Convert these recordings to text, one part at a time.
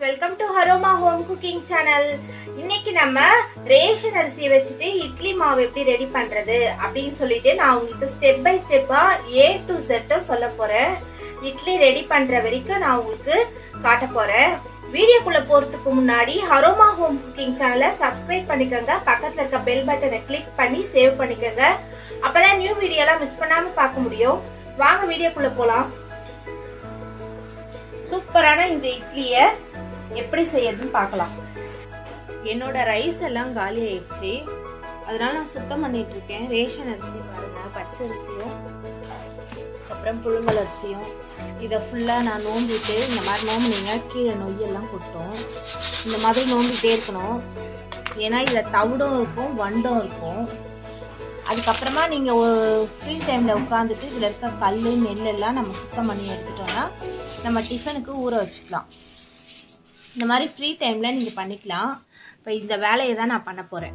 welcome to Haroma home cooking channel இன்னைக்கு நம்ம ration அரிசியை வச்சுட்டு இட்லி மாவு எப்படி ரெடி பண்றது அப்படின்னு சொல்லிட்டு நான் உங்களுக்கு ஸ்டெப் பை ஸ்டெப்பா ஏ டு செட்டும் சொல்ல போறேன் இட்லி ரெடி பண்ற வரைக்கும் நான் உங்களுக்கு காட்ட போறேன் வீடியோக்குள்ள போறதுக்கு முன்னாடி ஹரோமா ஹோம் குக்கிங் சேனலை சப்ஸ்கிரைப் பண்ணிக்கோங்க பக்கத்துல இருக்க பெல் பட்டனை கிளிக் பண்ணி சேவ் பண்ணிக்கோங்க அப்பதான் நியூ வீடியோலாம் மிஸ் பண்ணாம பார்க்க முடியும் வாங்க வீடியோக்குள்ள போலாம் சூப்பரான இந்த இட்லிய எப்படி செய்யறதுன்னு பார்க்கலாம் என்னோட ரைஸ் எல்லாம் காலி ஆயிடுச்சு அதனால நான் சுத்தம் பண்ணிட்டு இருக்கேன் ரேஷன் அரிசி பாருங்க பச்சை அரிசியும் அப்புறம் புழுங்கல் அரிசியும் இதை ஃபுல்லாக நான் நோம்பிட்டு இந்த மாதிரி நோம்புனீங்க கீழே நொய்யெல்லாம் கொட்டும் இந்த மாதிரி நோம்பிட்டே இருக்கணும் ஏன்னா இதில் தவிடும் இருக்கும் வண்டும் இருக்கும் அதுக்கப்புறமா நீங்கள் ஒரு ஃப்ரீ டைமில் உட்காந்துட்டு இதில் இருக்க கல் நெல் எல்லாம் நம்ம சுத்தம் பண்ணி எடுத்துட்டோம்னா நம்ம டிஃபனுக்கு ஊற வச்சுக்கலாம் இந்த மாதிரி ஃப்ரீ டைமில் நீங்கள் பண்ணிக்கலாம் இப்போ இந்த வேலையை தான் நான் பண்ண போகிறேன்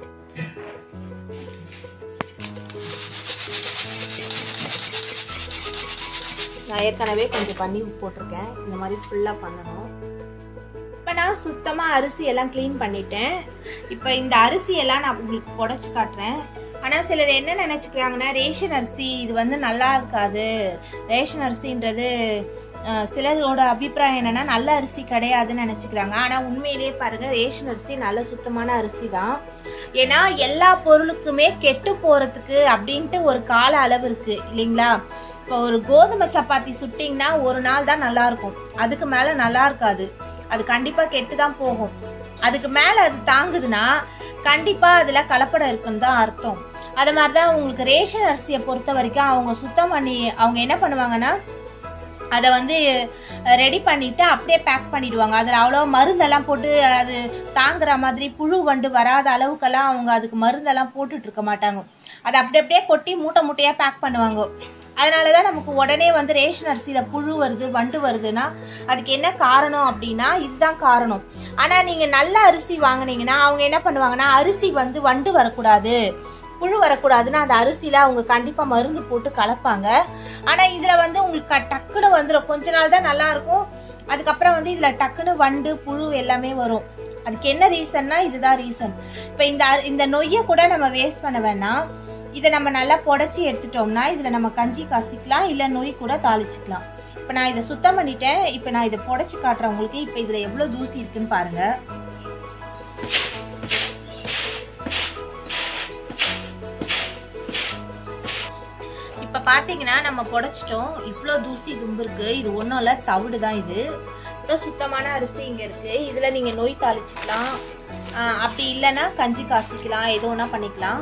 நான் ஏற்கனவே கொஞ்சம் பண்ணி போட்டிருக்கேன் இந்த மாதிரி ஃபுல்லாக பண்ணணும் இப்போ நான் சுத்தமாக அரிசி எல்லாம் க்ளீன் பண்ணிட்டேன் இப்போ இந்த அரிசி எல்லாம் நான் உங்களுக்கு புடச்சி காட்டுறேன் ஆனால் சிலர் என்ன நினச்சிக்கிறாங்கன்னா ரேஷன் அரிசி இது வந்து நல்லா இருக்காது ரேஷன் அரிசின்றது அஹ், சிலரோட அபிப்பிராயம் என்னன்னா நல்ல அரிசி கிடையாதுன்னு நினச்சிக்கிறாங்க ஆனால் உண்மையிலேயே பாருங்க ரேஷன் அரிசி நல்ல சுத்தமான அரிசி தான் ஏன்னா எல்லா பொருளுக்குமே கெட்டு போகிறதுக்கு அப்படின்ட்டு ஒரு கால அளவு இருக்குது இல்லைங்களா இப்போ ஒரு கோதுமை சப்பாத்தி சுட்டிங்கன்னா ஒரு நாள் தான் நல்லா இருக்கும் அதுக்கு மேலே நல்லா இருக்காது அது கண்டிப்பாக கெட்டு தான் போகும் அதுக்கு மேலே அது தாங்குதுன்னா கண்டிப்பாக அதில் கலப்படம் இருக்குன்னு தான் அர்த்தம் அது மாதிரி தான் உங்களுக்கு ரேஷன் அரிசியை பொறுத்த வரைக்கும் அவங்க சுத்தம் பண்ணி அவங்க என்ன பண்ணுவாங்கன்னா அதை வந்து ரெடி பண்ணிட்டு அப்படியே பேக் பண்ணிடுவாங்க அதில் அவ்வளோ மருந்தெல்லாம் போட்டு அது தாங்குற மாதிரி புழு வண்டு வராத அளவுக்கெல்லாம் அவங்க அதுக்கு மருந்தெல்லாம் போட்டுட்டு இருக்க மாட்டாங்க அதை அப்படி அப்படியே கொட்டி மூட்டை மூட்டையாக பேக் பண்ணுவாங்க அதனால தான் நமக்கு உடனே வந்து ரேஷன் அரிசியில் புழு வருது வண்டு வருதுன்னா அதுக்கு என்ன காரணம் அப்படின்னா இதுதான் காரணம் ஆனால் நீங்கள் நல்ல அரிசி வாங்குனீங்கன்னா அவங்க என்ன பண்ணுவாங்கன்னா அரிசி வந்து வண்டு வரக்கூடாது புழு வரக்கூடாதுன்னு அந்த அரிசியில் அவங்க கண்டிப்பாக மருந்து போட்டு கலப்பாங்க ஆனால் இதில் வந்து உங்களுக்கு க- டக்குன்னு வந்துடும் கொஞ்ச நாள் தான் நல்லா இருக்கும் அதுக்கப்புறம் வந்து இதில் டக்குன்னு வண்டு புழு எல்லாமே வரும் அதுக்கு என்ன ரீசன்னா இதுதான் ரீசன் இப்போ இந்த அரி- இந்த நொய்யை கூட நம்ம வேஸ்ட் பண்ண வேணாம் இதை நம்ம நல்லா புடச்சி எடுத்துட்டோம்னா இதில் நம்ம கஞ்சி காசிக்கலாம் இல்லை நொய் கூட தாளிச்சுக்கலாம் இப்போ நான் இதை சுத்தம் பண்ணிட்டேன் இப்போ நான் இதை புடச்சி காட்டுறேன் உங்களுக்கு இப்போ இதில் எவ்வளோ தூசி இருக்குன்னு பாருங்க இப்போ பார்த்தீங்கன்னா நம்ம புடச்சிட்டோம் இவ்வளோ தூசி தும்பு இருக்கு இது ஒன்றும் இல்லை தவிடு தான் இது இப்போ சுத்தமான அரிசி இங்கே இருக்கு இதில் நீங்கள் நொய் தாளிச்சுக்கலாம் ஆஹ் அப்படி இல்லைன்னா கஞ்சி காசிக்கலாம் எது வேணா பண்ணிக்கலாம்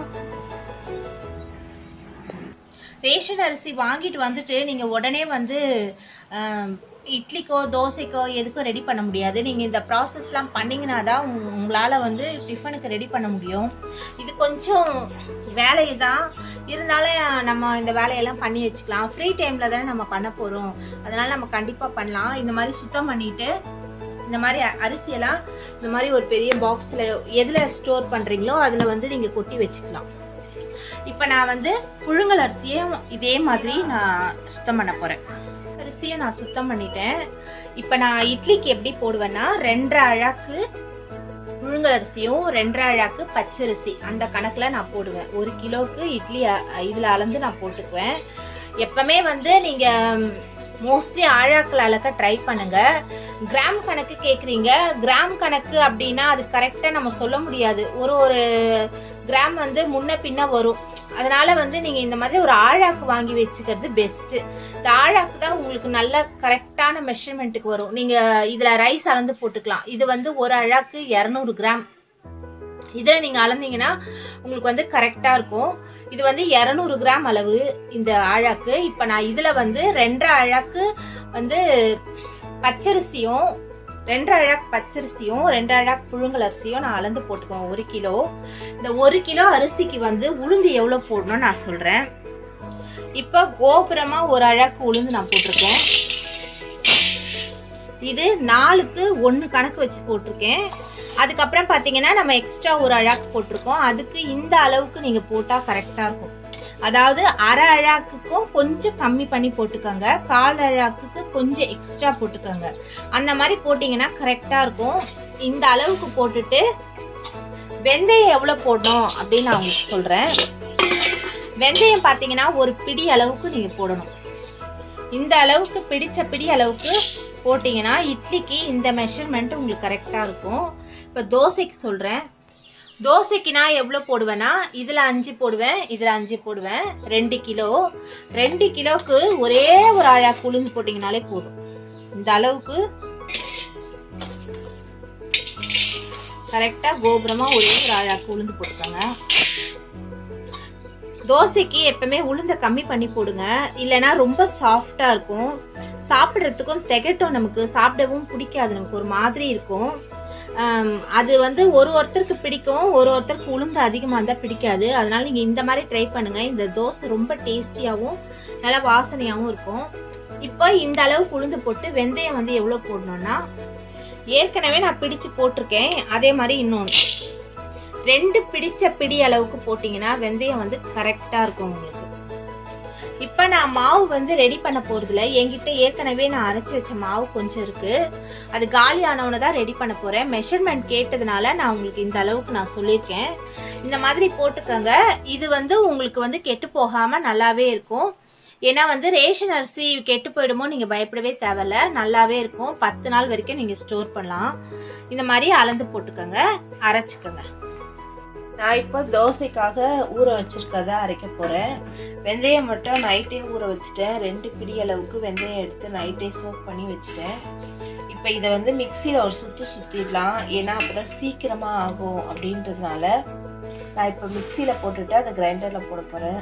ரேஷன் அரிசி வாங்கிட்டு வந்துட்டு நீங்கள் உடனே வந்து ஆம், இட்லிக்கோ தோசைக்கோ எதுக்கும் ரெடி பண்ண முடியாது நீங்கள் இந்த ப்ராசஸ்லாம் பண்ணிங்கன்னா தான் உங்களால் வந்து டிஃபனுக்கு ரெடி பண்ண முடியும் இது கொஞ்சம் வேலை தான் இருந்தாலும் நம்ம இந்த வேலையெல்லாம் பண்ணி வச்சுக்கலாம் ஃப்ரீ டைமில் தானே நம்ம பண்ண போகிறோம் அதனால் நம்ம கண்டிப்பாக பண்ணலாம் இந்த மாதிரி சுத்தம் பண்ணிட்டு இந்த மாதிரி அ- அரிசியெல்லாம் இந்த மாதிரி ஒரு பெரிய பாக்ஸில் எதில் ஸ்டோர் பண்ணுறீங்களோ அதில் வந்து நீங்கள் கொட்டி வச்சுக்கலாம் இப்போ நான் வந்து புழுங்கல் அரிசியும் இதே மாதிரி நான் சுத்தம் பண்ண போகிறேன் அரிசியை நான் சுத்தம் பண்ணிட்டேன் இப்போ நான் இட்லிக்கு எப்படி போடுவேன்னா ரெண்டரை அழாக்கு புழுங்கல் அரிசியும் ரெண்டரை அழாக்கு பச்சரிசி அந்த கணக்கில் நான் போடுவேன் ஒரு கிலோவுக்கு இட்லி இதில் அளந்து நான் போட்டுக்குவேன் எப்பவுமே வந்து நீங்கள் மோஸ்ட்லி ஆழாக்கில் அளக்க ட்ரை பண்ணுங்க கிராம் கணக்கு கேட்குறீங்க கிராம் கணக்கு அப்படின்னா அது கரெக்டாக நம்ம சொல்ல முடியாது ஒரு ஒரு கிராம் வந்து முன்ன பின்ன வரும் அதனால வந்து நீங்க இந்த மாதிரி ஒரு ஆழாக்கு வாங்கி வச்சுக்கிறது பெஸ்ட் இந்த ஆழாக்கு தான் உங்களுக்கு நல்ல கரெக்டான மெஷர்மெண்ட்டுக்கு வரும் நீங்க இதுல ரைஸ் அளந்து போட்டுக்கலாம் இது வந்து ஒரு அழாக்கு இரநூறு கிராம் இதில் நீங்கள் அளந்தீங்கன்னா உங்களுக்கு வந்து கரெக்டாக இருக்கும் இது வந்து இரநூறு கிராம் அளவு இந்த ஆழாக்கு இப்போ நான் இதில் வந்து ரெண்டரை அழாக்கு வந்து பச்சரிசியும் ரெண்டரை அழாக்கு பச்சரிசியும் ரெண்டு அழாக்கு புழுங்கல் அரிசியும் நான் அளந்து போட்டுக்குவேன் ஒரு கிலோ இந்த ஒரு கிலோ அரிசிக்கு வந்து உளுந்து எவ்வளோ போடணும்னு நான் சொல்கிறேன் இப்போ கோபுரமாக ஒரு அழாக்கு உளுந்து நான் போட்டிருக்கேன் இது நாலுக்கு ஒன்று கணக்கு வச்சு போட்டிருக்கேன் அதுக்கப்புறம் பார்த்தீங்கன்னா நம்ம எக்ஸ்ட்ரா ஒரு அழாக்கு போட்டிருக்கோம் அதுக்கு இந்த அளவுக்கு நீங்கள் போட்டால் கரெக்டாக இருக்கும் அதாவது அரை அழாக்குக்கும் கொஞ்சம் கம்மி பண்ணி போட்டுக்கோங்க கால் அழாக்குக்கு கொஞ்சம் எக்ஸ்ட்ரா போட்டுக்கோங்க அந்த மாதிரி போட்டிங்கன்னா கரெக்டாக இருக்கும் இந்த அளவுக்கு போட்டுட்டு வெந்தயம் எவ்வளோ போடணும் அப்படின்னு நான் உங்களுக்கு சொல்கிறேன் வெந்தயம் பார்த்தீங்கன்னா ஒரு பிடி அளவுக்கு நீங்கள் போடணும் இந்த அளவுக்கு பிடிச்ச பிடி அளவுக்கு போட்டிங்கன்னா இட்லிக்கு இந்த மெஷர்மெண்ட் உங்களுக்கு கரெக்டாக இருக்கும் இப்போ தோசைக்கு சொல்கிறேன் தோசைக்கு நான் எவ்வளோ போடுவேன்னா இதில் அஞ்சு போடுவேன் இதில் அஞ்சு போடுவேன் ரெண்டு கிலோ ரெண்டு கிலோவுக்கு ஒரே ஒரு அழா உளுந்து போட்டிங்கனாலே போதும் இந்த அளவுக்கு கரெக்டாக கோபுரமாக ஒரே ஒரு அழாக்கு உளுந்து போட்டுக்கோங்க தோசைக்கு எப்பவுமே உளுந்த கம்மி பண்ணி போடுங்க இல்லைன்னா ரொம்ப சாஃப்டா இருக்கும் சாப்பிட்றதுக்கும் திகட்டும் நமக்கு சாப்பிடவும் பிடிக்காது நமக்கு ஒரு மாதிரி இருக்கும் ஆம், அது வந்து ஒரு ஒருத்தருக்கு பிடிக்கும் ஒரு ஒருத்தருக்கு உளுந்து அதிகமாக இருந்தால் பிடிக்காது அதனால நீங்கள் இந்த மாதிரி ட்ரை பண்ணுங்க இந்த தோசை ரொம்ப டேஸ்டியாகவும் நல்லா வாசனையாகவும் இருக்கும் இப்போ இந்த அளவுக்கு உளுந்து போட்டு வெந்தயம் வந்து எவ்வளோ போடணும்னா ஏற்கனவே நான் பிடிச்சு போட்டிருக்கேன் அதே மாதிரி இன்னொன்று ரெண்டு பிடிச்ச பிடி அளவுக்கு போட்டிங்கன்னா வெந்தயம் வந்து கரெக்டாக இருக்கும் உங்களுக்கு இப்போ நான் மாவு வந்து ரெடி பண்ண போகிறதுல என்கிட்ட ஏற்கனவே நான் அரைச்சி வச்ச மாவு கொஞ்சம் இருக்கு அது காலி ஆனவனை தான் ரெடி பண்ண போகிறேன் மெஷர்மெண்ட் கேட்டதுனால நான் உங்களுக்கு இந்த அளவுக்கு நான் சொல்லியிருக்கேன் இந்த மாதிரி போட்டுக்கோங்க இது வந்து உங்களுக்கு வந்து கெட்டு போகாமல் நல்லாவே இருக்கும் ஏன்னா வந்து ரேஷன் அரிசி கெட்டு போயிடுமோ நீங்கள் பயப்படவே தேவையில்ல நல்லாவே இருக்கும் பத்து நாள் வரைக்கும் நீங்கள் ஸ்டோர் பண்ணலாம் இந்த மாதிரி அளந்து போட்டுக்கோங்க அரைச்சிக்கோங்க நான் இப்போ தோசைக்காக ஊற வச்சிருக்கத அரைக்க போகிறேன் வெந்தயம் மட்டும் நைட்டே ஊற வச்சுட்டேன் ரெண்டு பிடி அளவுக்கு வெந்தயம் எடுத்து நைட்டே சோக் பண்ணி வச்சுட்டேன் இப்போ இதை வந்து மிக்சியில் ஒரு சுற்று சுற்றிடலாம் ஏன்னா அப்போ தான் சீக்கிரமாக ஆகும் அப்படின்றதுனால நான் இப்போ மிக்சியில் போட்டுட்டு அதை கிரைண்டரில் போட போகிறேன்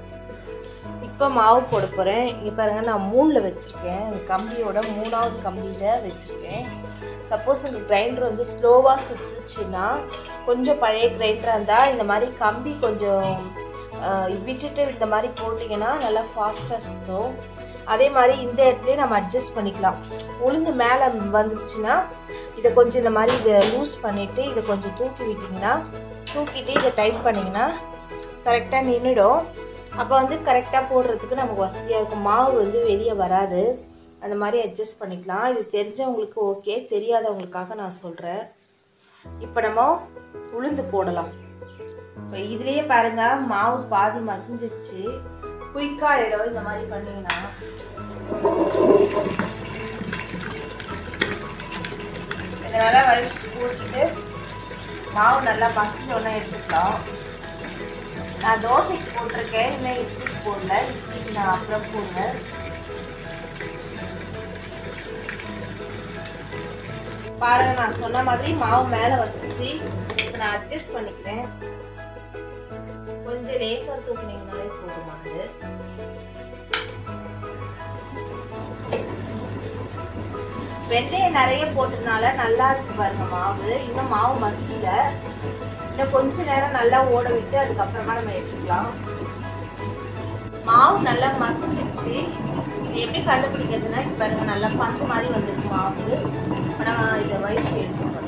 இப்போ மாவு போட போகிறேன் இங்கே பாருங்க நான் மூணில் வச்சுருக்கேன் கம்பியோட மூணாவது கம்பியில் வச்சுருக்கேன் சப்போஸ் இந்த கிரைண்டர் வந்து ஸ்லோவாக சுற்றுச்சுன்னா கொஞ்சம் பழைய கிரைண்டராக இருந்தால் இந்த மாதிரி கம்பி கொஞ்சம் ஆஹ், விட்டுட்டு இந்த மாதிரி போட்டிங்கன்னா நல்லா ஃபாஸ்ட்டாக சுற்றும் அதே மாதிரி இந்த இடத்துலயே நம்ம அட்ஜஸ்ட் பண்ணிக்கலாம் உளுந்து மேலே வந்துச்சுன்னா இதை கொஞ்சம் இந்த மாதிரி இதை லூஸ் பண்ணிவிட்டு இதை கொஞ்சம் தூக்கி விட்டிங்கன்னா தூக்கிட்டு இதை டைட் பண்ணிங்கன்னா கரெக்டாக நின்றுடும் அப்போ வந்து கரெக்டாக போடுறதுக்கு நமக்கு வசதியாக இருக்கும் மாவு வந்து வெளியே வராது அந்த மாதிரி அட்ஜஸ்ட் பண்ணிக்கலாம் இது தெரிஞ்சவங்களுக்கு ஓகே தெரியாதவங்களுக்காக நான் சொல்கிறேன் இப்போ நம்ம உளுந்து போடலாம் இப்போ இதுலேயே பாருங்க மாவு பாதி மசிஞ்சிருச்சு குயிக்காக ஆகிடும் இந்த மாதிரி பண்ணீங்கன்னா இதனால வலிச்சு போட்டுட்டு மாவு நல்லா மசிஞ்சோன்னா எடுத்துக்கலாம் நான் தோசைக்கு போட்டிருக்கேன் இன்னும் இட்லிக்கு போடல இட்லிக்கு நான் அப்புறம் போடுவேன் பாருங்க நான் சொன்ன மாதிரி மாவு மேல வந்துச்சு இப்ப நான் அட்ஜஸ்ட் பண்ணிக்கிறேன் கொஞ்சம் லேசா தூக்குனீங்கனாலே போதுமானது வெந்தயம் நிறைய போட்டதுனால நல்லா இருக்கு பாருங்க மாவு இன்னும் மாவு மசியல இன்னும் கொஞ்ச நேரம் நல்லா ஓட விட்டு அதுக்கப்புறமா நம்ம எடுத்துக்கலாம் மாவு நல்லா மசிஞ்சிருச்சு இது எப்படி கண்டுபிடிக்கிறதுனா இப்ப பாருங்க நல்லா பந்து மாதிரி வந்துருச்சு மாவு இப்ப நான் இதை வயிற்று எடுத்துக்கிறோம்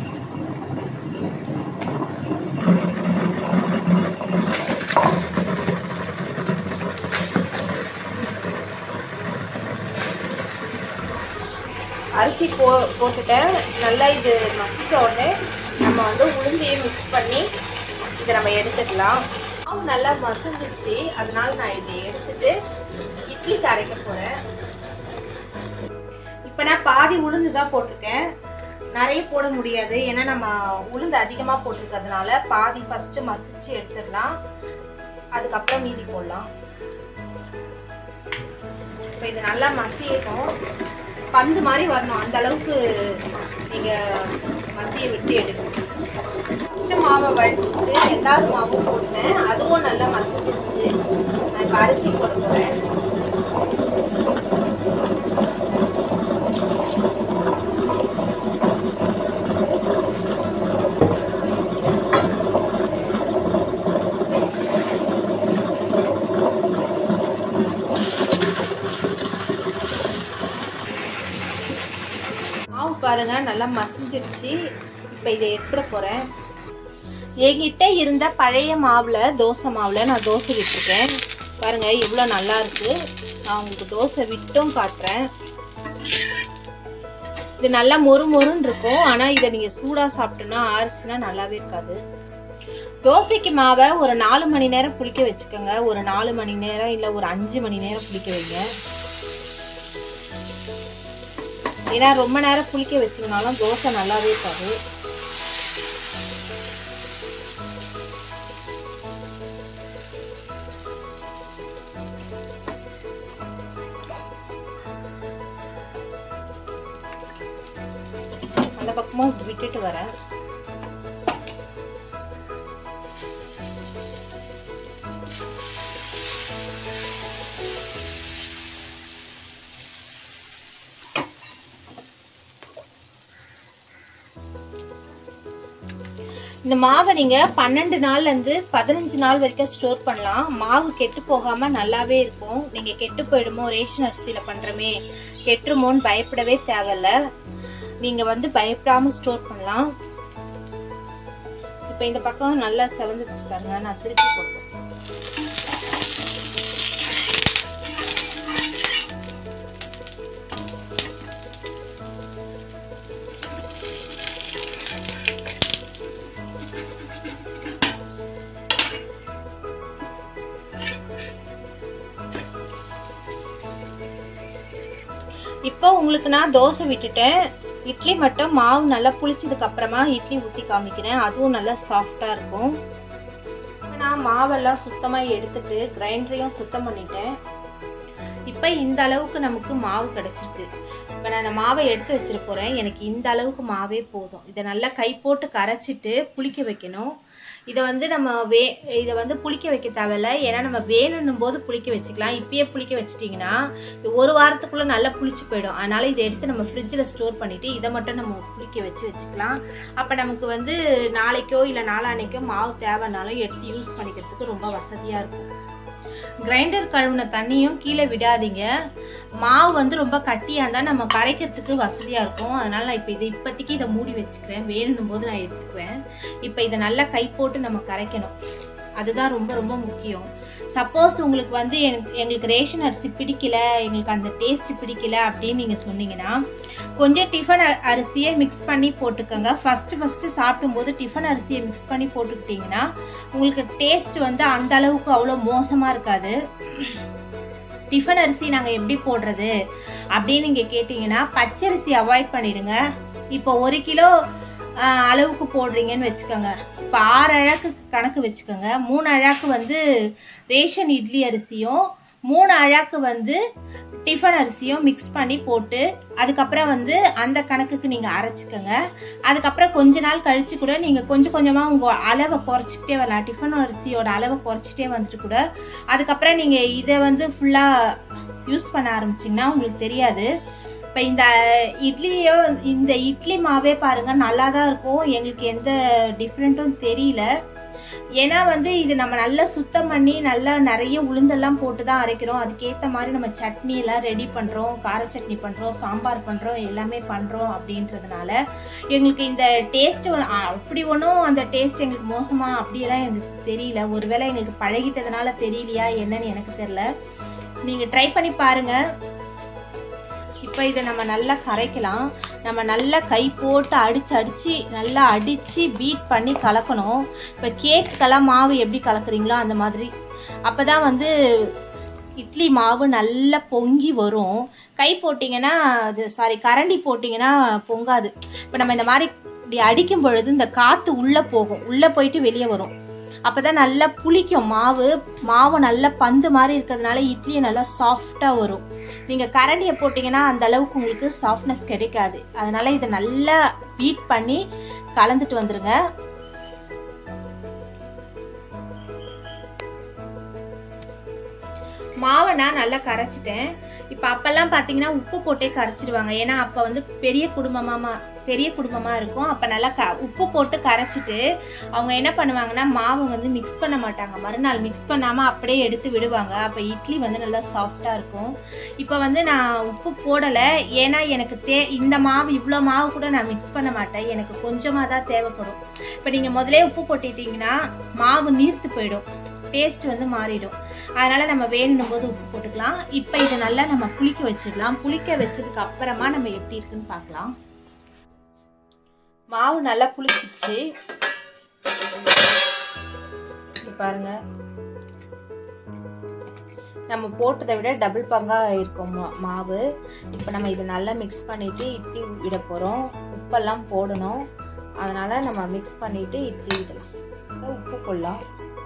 அரிசி போ போட்டுட்டேன் நல்லா இது மசிச்ச உடனே நம்ம வந்து உளுந்தையும் மிக்ஸ் பண்ணி இதை நம்ம எடுத்துக்கலாம் மாவு நல்லா மசிஞ்சிச்சு அதனால நான் இதை எடுத்துட்டு இட்லிக்கு அரைக்க போறேன் இப்போ நான் பாதி உளுந்து தான் போட்டிருக்கேன் நிறைய போட முடியாது ஏன்னா நம்ம உளுந்து அதிகமாக போட்டிருக்கிறதுனால பாதி ஃபர்ஸ்ட் மசிச்சு எடுத்துடலாம் அதுக்கப்புறம் மீதி போடலாம் இப்போ இது நல்லா மசியட்டும் பந்து மாதிரி வரணும் அந்த அளவுக்கு நீங்க மசிய விட்டு எடுக்கணும் ஃபஸ்ட்டு மாவை வடிச்சுட்டு ரெண்டாவது மாவும் போட்டேன் அதுவும் நல்லா மசிச்சிருச்சு நான் இப்போ அரிசி போட போகிறேன் மாவு பாருங்க நல்லா மசிஞ்சிருச்சு இப்போ இதை எடுத்துட போகிறேன் என்கிட்ட இருந்த பழைய மாவுல தோசை மாவுல நான் தோசை விட்டுருக்கேன் பாருங்க எவ்வளோ நல்லா இருக்கு நான் உங்களுக்கு தோசை விட்டும் காட்டுறேன் இது நல்லா மொறு மொறுன்னு இருக்கும் ஆனா இதை நீங்க சூடா சாப்பிட்டோன்னா ஆறுச்சுன்னா நல்லாவே இருக்காது தோசைக்கு மாவை ஒரு நாலு மணி நேரம் புளிக்க வச்சுக்கோங்க ஒரு நாலு மணி நேரம் இல்ல ஒரு அஞ்சு மணி நேரம் புளிக்க வைங்க ஏன்னா ரொம்ப நேரம் புளிக்க வச்சீங்கனாலும் தோசை நல்லாவே இருக்காது அந்த பக்கமும் விட்டுட்டு வரேன் இந்த மாவை நீங்க பன்னெண்டு நாள்ல இருந்து பதினஞ்சு நாள் வரைக்கும் ஸ்டோர் பண்ணலாம் மாவு கெட்டு போகாம நல்லாவே இருக்கும் நீங்க கெட்டு போயிடுமோ ரேஷன் அரிசியில பண்றமே கெட்டுருமோன்னு பயப்படவே தேவையில்ல நீங்க வந்து பயப்படாம ஸ்டோர் பண்ணலாம் இப்ப இந்த பக்கம் நல்லா செவந்துச்சு பாருங்க நான் திருப்பி போட்டேன் இப்போ உங்களுக்கு நான் தோசை விட்டுட்டேன் இட்லி மட்டும் மாவு நல்லா புளிச்சதுக்கு அப்புறமா இட்லி ஊற்றி காமிக்கிறேன் அதுவும் நல்லா சாஃப்டா இருக்கும் இப்ப நான் மாவெல்லாம் சுத்தமா எடுத்துட்டு கிரைண்டரையும் சுத்தம் பண்ணிட்டேன் இப்போ இந்த அளவுக்கு நமக்கு மாவு கிடைச்சிருக்கு இப்போ நான் அந்த மாவை எடுத்து வச்சிட போறேன் எனக்கு இந்த அளவுக்கு மாவே போதும் இதை நல்லா கை போட்டு கரைச்சிட்டு புளிக்க வைக்கணும் இதை வந்து நம்ம வே இதை வந்து புளிக்க வைக்க தேவையில்ல ஏன்னா நம்ம வேணும்னும் போது புளிக்க வச்சுக்கலாம் இப்பயே புளிக்க வச்சிட்டிங்கன்னா இது ஒரு வாரத்துக்குள்ள நல்லா புளிச்சு போயிடும் அதனால இதை எடுத்து நம்ம ஃப்ரிட்ஜில் ஸ்டோர் பண்ணிட்டு இதை மட்டும் நம்ம புளிக்க வச்சு வச்சுக்கலாம் அப்போ நமக்கு வந்து நாளைக்கோ இல்லை நாளான்னைக்கோ மாவு தேவைனாலும் எடுத்து யூஸ் பண்ணிக்கிறதுக்கு ரொம்ப வசதியாக இருக்கும் கிரைண்டர் கழுவுன தண்ணியும் கீழே விடாதீங்க மாவு வந்து ரொம்ப கட்டியாக இருந்தால் நம்ம கரைக்கிறதுக்கு வசதியாக இருக்கும் அதனால நான் இப்போ இதை இப்போதைக்கு இதை மூடி வச்சுக்கிறேன் வேணும் போது நான் எடுத்துக்குவேன் இப்போ இதை நல்லா கை போட்டு நம்ம கரைக்கணும் அதுதான் ரொம்ப ரொம்ப முக்கியம் சப்போஸ் உங்களுக்கு வந்து எனக்கு எங்களுக்கு ரேஷன் அரிசி பிடிக்கல எங்களுக்கு அந்த டேஸ்ட் பிடிக்கல அப்படின்னு நீங்கள் சொன்னீங்கன்னா கொஞ்சம் டிஃபன் அ- அரிசியை மிக்ஸ் பண்ணி போட்டுக்கோங்க ஃபஸ்ட்டு ஃபஸ்ட்டு சாப்பிடும்போது டிஃபன் அரிசியை மிக்ஸ் பண்ணி போட்டுக்கிட்டிங்கன்னா உங்களுக்கு டேஸ்ட் வந்து அந்த அளவுக்கு அவ்வளோ மோசமாக இருக்காது டிஃபன் அரிசி நாங்கள் எப்படி போடுறது அப்படின்னு நீங்கள் கேட்டிங்கன்னா பச்சரிசி அவாய்ட் பண்ணிடுங்க இப்போ ஒரு கிலோ ஆஹ், அளவுக்கு போடுறீங்கன்னு வச்சுக்கோங்க இப்போ ஆறு அழாக்கு கணக்கு வச்சுக்கோங்க மூணு அழாக்கு வந்து ரேஷன் இட்லி அரிசியும் மூணு அழாக்கு வந்து டிஃபன் அரிசியும் மிக்ஸ் பண்ணி போட்டு அதுக்கப்புறம் வந்து அந்த கணக்குக்கு நீங்கள் அரைச்சிக்கோங்க அதுக்கப்புறம் கொஞ்ச நாள் கழிச்சு கூட நீங்கள் கொஞ்சம் கொஞ்சமாக உங்கள் அளவை குறைச்சிக்கிட்டே வரலாம் டிஃபன் அரிசியோட அளவை குறைச்சிட்டே வந்துட்டு கூட அதுக்கப்புறம் நீங்கள் இதை வந்து ஃபுல்லாக யூஸ் பண்ண ஆரம்பிச்சிங்கன்னா உங்களுக்கு தெரியாது இப்போ இந்த இட்லியோ இந்த இட்லி மாவே பாருங்க நல்லா தான் இருக்கும் எங்களுக்கு எந்த டிஃப்ரெண்ட்டும் தெரியல ஏன்னா வந்து இது நம்ம நல்லா சுத்தம் பண்ணி நல்லா நிறைய உளுந்தெல்லாம் போட்டு தான் அரைக்கிறோம் அதுக்கேற்ற மாதிரி நம்ம சட்னி எல்லாம் ரெடி பண்ணுறோம் கார சட்னி பண்ணுறோம் சாம்பார் பண்ணுறோம் எல்லாமே பண்ணுறோம் அப்படின்றதுனால எங்களுக்கு இந்த டேஸ்ட் அப்படி ஒன்றும் அந்த டேஸ்ட் எங்களுக்கு மோசமா அப்படியெல்லாம் எங்களுக்கு தெரியல ஒருவேளை எங்களுக்கு பழகிட்டதுனால தெரியலையா என்னன்னு எனக்கு தெரியல நீங்கள் ட்ரை பண்ணி பாருங்க இப்போ இதை நம்ம நல்லா கரைக்கலாம் நம்ம நல்லா கை போட்டு அடிச்சு அடிச்சு நல்லா அடிச்சு பீட் பண்ணி கலக்கணும் இப்போ கேக்குக்கெல்லாம் மாவு எப்படி கலக்குறீங்களோ அந்த மாதிரி அப்பதான் வந்து இட்லி மாவு நல்லா பொங்கி வரும் கை போட்டிங்கன்னா அது சாரி கரண்டி போட்டிங்கன்னா பொங்காது இப்போ நம்ம இந்த மாதிரி இப்படி அடிக்கும் பொழுது இந்த காற்று உள்ளே போகும் உள்ளே போயிட்டு வெளியே வரும் அப்பதான் நல்லா புளிக்கும் மாவு மாவு நல்லா பந்து மாதிரி இருக்கிறதுனால இட்லி நல்லா சாஃப்டாக வரும் நீங்கள் கரண்டியை போட்டிங்கன்னா அந்த அளவுக்கு உங்களுக்கு சாஃப்ட்னஸ் கிடைக்காது அதனால இதை நல்லா பீட் பண்ணி கலந்துட்டு வந்துருங்க மாவை நான் நல்லா கரைச்சிட்டேன் இப்போ அப்பெல்லாம் பார்த்தீங்கன்னா உப்பு போட்டே கரைச்சிடுவாங்க ஏன்னா அப்போ வந்து பெரிய குடும்பமாக பெரிய குடும்பமாக இருக்கும் அப்போ நல்லா க உப்பு போட்டு கரைச்சிட்டு அவங்க என்ன பண்ணுவாங்கன்னா மாவு வந்து மிக்ஸ் பண்ண மாட்டாங்க மறுநாள் மிக்ஸ் பண்ணாமல் அப்படியே எடுத்து விடுவாங்க அப்போ இட்லி வந்து நல்லா சாஃப்டாக இருக்கும் இப்போ வந்து நான் உப்பு போடலை ஏன்னா எனக்கு தே இந்த மாவு இவ்வளோ மாவு கூட நான் மிக்ஸ் பண்ண மாட்டேன் எனக்கு கொஞ்சமாக தான் தேவைப்படும் இப்போ நீங்கள் முதலே உப்பு போட்டுட்டீங்கன்னா மாவு நீர்த்து போயிடும் டேஸ்ட் வந்து மாறிடும் அதனால் நம்ம வேணும் போது உப்பு போட்டுக்கலாம் இப்போ இதை நல்லா நம்ம புளிக்க வச்சிடலாம் புளிக்க வச்சதுக்கு அப்புறமா நம்ம எப்படி இருக்குன்னு பார்க்கலாம் மாவு நல்லா புளிச்சிச்சு பாருங்க நம்ம போட்டதை விட டபுள் பங்கா இருக்கும் மாவு இப்போ நம்ம இதை நல்லா மிக்ஸ் பண்ணிட்டு இட்லி விட போகிறோம் உப்பெல்லாம் போடணும் அதனால நம்ம மிக்ஸ் பண்ணிட்டு இட்லி விடலாம் உப்பு போடலாம்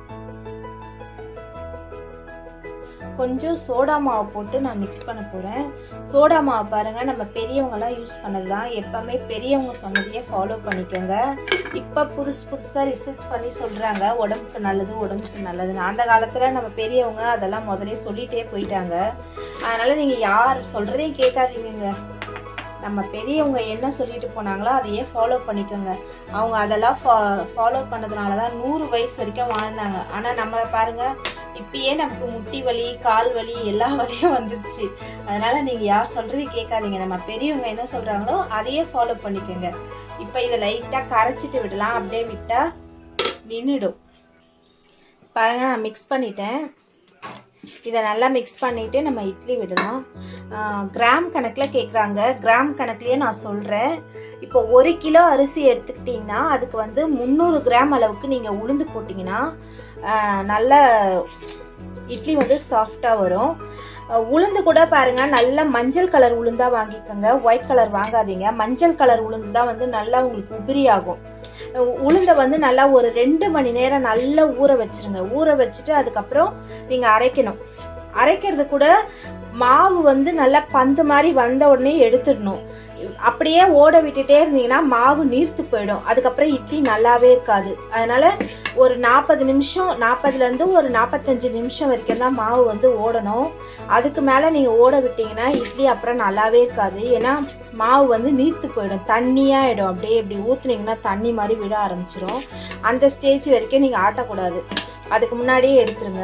கொஞ்சம் சோடா மாவு போட்டு நான் மிக்ஸ் பண்ண போகிறேன் சோடா மாவு பாருங்கள் நம்ம பெரியவங்கலாம் யூஸ் பண்ணது தான் எப்போவுமே பெரியவங்க சொன்னதையே ஃபாலோ பண்ணிக்கோங்க இப்போ புதுசு புதுசாக ரிசர்ச் பண்ணி சொல்கிறாங்க உடம்புக்கு நல்லது உடம்புக்கு நல்லதுன்னு அந்த காலத்தில் நம்ம பெரியவங்க அதெல்லாம் முதலே சொல்லிகிட்டே போயிட்டாங்க அதனால் நீங்கள் யார் சொல்கிறதையும் கேட்காதீங்க நம்ம பெரியவங்க என்ன சொல்லிட்டு போனாங்களோ அதையே ஃபாலோ பண்ணிக்கோங்க அவங்க அதெல்லாம் ஃபா ஃபாலோ பண்ணதுனால தான் நூறு வயசு வரைக்கும் வாழ்ந்தாங்க ஆனால் நம்ம பாருங்க இப்பயே நமக்கு முட்டி வலி கால் வலி எல்லா வலியும் வந்துருச்சு அதனால நீங்க யார் சொல்றதையும் கேட்காதீங்க நம்ம பெரியவங்க என்ன சொல்றாங்களோ அதையே ஃபாலோ பண்ணிக்கோங்க இப்போ இதை லைட்டா கரைச்சிட்டு விடலாம் அப்படியே விட்டா நின்றுடும் பாருங்க நான் மிக்ஸ் பண்ணிட்டேன் இதை நல்லா மிக்ஸ் பண்ணிட்டு நம்ம இட்லி விடலாம் கிராம் கணக்கில் கேட்குறாங்க கிராம் கணக்குலயே நான் சொல்கிறேன் இப்போ ஒரு கிலோ அரிசி எடுத்துக்கிட்டிங்கன்னா அதுக்கு வந்து முந்நூறு கிராம் அளவுக்கு நீங்கள் உளுந்து போட்டிங்கன்னா நல்ல இட்லி வந்து சாஃப்டாக வரும் உளுந்து கூட பாருங்க நல்ல மஞ்சள் கலர் உளுந்தா வாங்கிக்கோங்க ஒயிட் கலர் வாங்காதீங்க மஞ்சள் கலர் உளுந்து தான் வந்து நல்லா உங்களுக்கு உதிரி ஆகும் உளுந்தை வந்து நல்லா ஒரு ரெண்டு மணி நேரம் நல்லா ஊற வச்சிருங்க ஊற வச்சுட்டு அதுக்கப்புறம் நீங்கள் அரைக்கணும் அரைக்கிறது கூட மாவு வந்து நல்லா பந்து மாதிரி வந்த உடனே எடுத்துடணும் அப்படியே ஓட விட்டுட்டே இருந்தீங்கன்னா மாவு நீர்த்து போயிடும் அதுக்கப்புறம் இட்லி நல்லாவே இருக்காது அதனால ஒரு நாற்பது நிமிஷம் நாற்பதுலேருந்து ஒரு நாற்பத்தஞ்சு நிமிஷம் வரைக்கும் தான் மாவு வந்து ஓடணும் அதுக்கு மேலே நீங்கள் ஓட விட்டீங்கன்னா இட்லி அப்புறம் நல்லாவே இருக்காது ஏன்னா மாவு வந்து நீர்த்து போயிடும் தண்ணியாகிடும் அப்படியே இப்படி ஊற்றுனீங்கன்னா தண்ணி மாதிரி விட ஆரம்பிச்சிடும் அந்த ஸ்டேஜ் வரைக்கும் நீங்கள் ஆட்டக்கூடாது அதுக்கு முன்னாடியே எடுத்துருங்க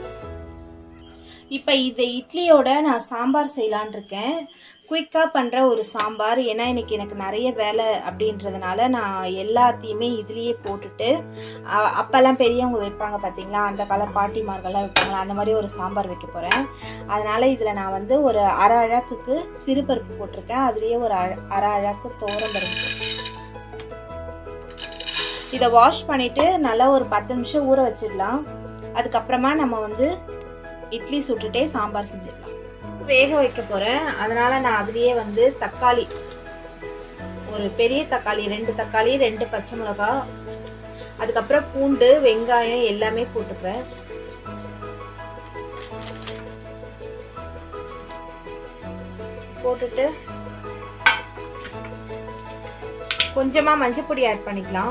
இப்போ இந்த இட்லியோட நான் சாம்பார் செய்யலான் இருக்கேன் குயிக்காக பண்ணுற ஒரு சாம்பார் ஏன்னா இன்னைக்கு எனக்கு நிறைய வேலை அப்படின்றதுனால நான் எல்லாத்தையுமே இதுலேயே போட்டுட்டு அப்போல்லாம் பெரியவங்க வைப்பாங்க பார்த்தீங்களா அந்த கால பாட்டிமார்கள்லாம் வைப்பாங்களா அந்த மாதிரி ஒரு சாம்பார் வைக்க போகிறேன் அதனால் இதில் நான் வந்து ஒரு அரை அழகுக்கு சிறுபருப்பு போட்டிருக்கேன் அதுலேயே ஒரு அரை அழகு தோரம்பருப்பு இதை வாஷ் பண்ணிவிட்டு நல்லா ஒரு பத்து நிமிஷம் ஊற வச்சிடலாம் அதுக்கப்புறமா நம்ம வந்து இட்லி சுட்டுட்டே சாம்பார் செஞ்சிடலாம் வேக வைக்க போகிறேன் அதனால் நான் அதுலேயே வந்து தக்காளி ஒரு பெரிய தக்காளி ரெண்டு தக்காளி ரெண்டு பச்சை மிளகா அதுக்கப்புறம் பூண்டு வெங்காயம் எல்லாமே போட்டுப்பேன் போட்டுட்டு கொஞ்சமாக மஞ்சள் பொடி ஆட் பண்ணிக்கலாம்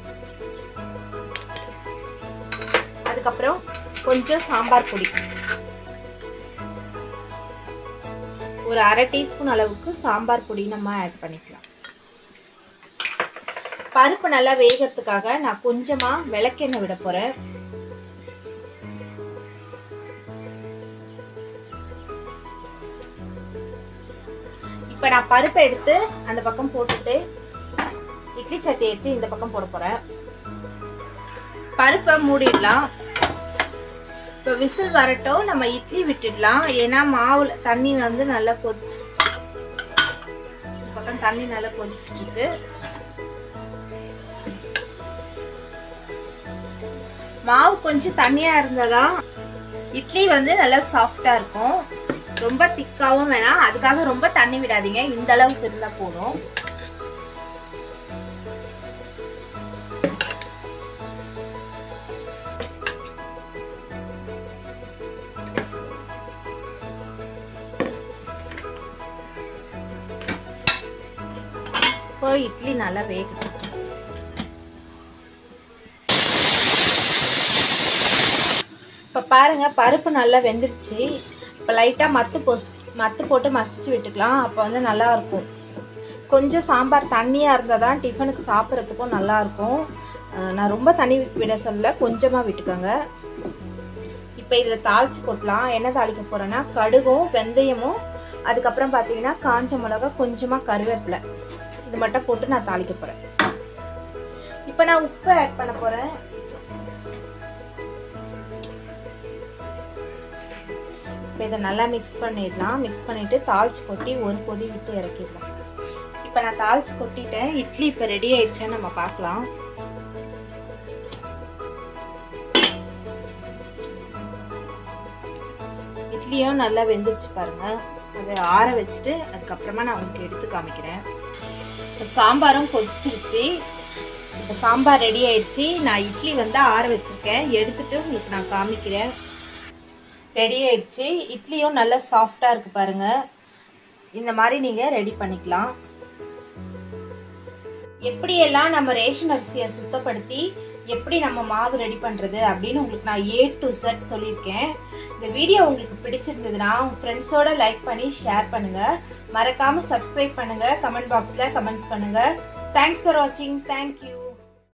அதுக்கப்புறம் கொஞ்சம் சாம்பார் பொடி ஒரு அரை டீஸ்பூன் அளவுக்கு சாம்பார் பொடி நம்ம ஆட் பண்ணிக்கலாம் பருப்பு நல்லா வேகிறதுக்காக நான் கொஞ்சமா விளக்கெண்ணெய் விட போறேன் இப்ப நான் பருப்பை எடுத்து அந்த பக்கம் போட்டுட்டு இட்லி சட்டி எடுத்து இந்த பக்கம் போட போறேன் பருப்பை மூடிடலாம் இப்போ விசில் வரட்டும் நம்ம இட்லி விட்டுடலாம் ஏன்னா மாவுல தண்ணி வந்து நல்லா கொதிச்சிருச்சு பக்கம் தண்ணி நல்லா கொதிச்சிட்டு இருக்கு மாவு கொஞ்சம் தண்ணியா இருந்ததா இட்லி வந்து நல்லா சாஃப்டா இருக்கும் ரொம்ப திக்காவும் வேணாம் அதுக்காக ரொம்ப தண்ணி விடாதீங்க இந்த அளவுக்கு இருந்தா போதும் இப்போ இட்லி நல்லா வேகுது இப்போ பாருங்க பருப்பு நல்லா வெந்துருச்சு இப்போ லைட்டாக மத்து போ மத்து போட்டு மசிச்சு விட்டுக்கலாம் அப்போ வந்து நல்லா இருக்கும் கொஞ்சம் சாம்பார் தண்ணியாக இருந்தால் தான் டிஃபனுக்கு சாப்பிட்றதுக்கும் நல்லாயிருக்கும் நான் ரொம்ப தண்ணி விட சொல்ல கொஞ்சமாக விட்டுக்கோங்க இப்போ இதில் தாளிச்சு கொட்டலாம் என்ன தாளிக்க போகிறேன்னா கடுகும் வெந்தயமும் அதுக்கப்புறம் பார்த்தீங்கன்னா காஞ்ச மிளகா கொஞ்சமாக கருவேப்பிலை இது மட்டும் போட்டு நான் தாளிக்க போகிறேன் இப்போ நான் உப்பு ஆட் பண்ண போகிறேன் இப்போ இதை நல்லா மிக்ஸ் பண்ணிடலாம் மிக்ஸ் பண்ணிட்டு தாளிச்சு கொட்டி ஒரு கொதி விட்டு இறக்கிடலாம் இப்போ நான் தாளிச்சு கொட்டிட்டேன் இட்லி இப்போ ரெடி ஆயிடுச்சான்னு நம்ம பார்க்கலாம் இட்லியும் நல்லா வெந்துருச்சு பாருங்க அதை ஆற வச்சுட்டு அதுக்கப்புறமா நான் உங்களுக்கு எடுத்து காமிக்கிறேன் இப்போ சாம்பாரும் கொதிச்சிருச்சு இப்போ சாம்பார் ரெடி ஆயிடுச்சு நான் இட்லி வந்து ஆற வச்சிருக்கேன் எடுத்துட்டு உங்களுக்கு நான் காமிக்கிறேன் ரெடி ஆயிடுச்சு இட்லியும் நல்லா சாஃப்டாக இருக்கு பாருங்க இந்த மாதிரி நீங்கள் ரெடி பண்ணிக்கலாம் எப்படியெல்லாம் நம்ம ரேஷன் அரிசியை சுத்தப்படுத்தி எப்படி நம்ம மாவு ரெடி பண்ணுறது அப்படின்னு உங்களுக்கு நான் ஏ டு செட் சொல்லியிருக்கேன் இந்த வீடியோ உங்களுக்கு பிடிச்சிருந்ததுன்னா உங்கள் ஃப்ரெண்ட்ஸோட லைக் பண்ணி ஷேர் பண்ணுங்கள் மறக்காமல் சப்ஸ்கிரைப் பண்ணுங்கள் கமெண்ட் பாக்ஸில் கமெண்ட்ஸ் பண்ணுங்கள் தேங்க்ஸ் ஃபார் வாட்சிங் தேங்க்யூ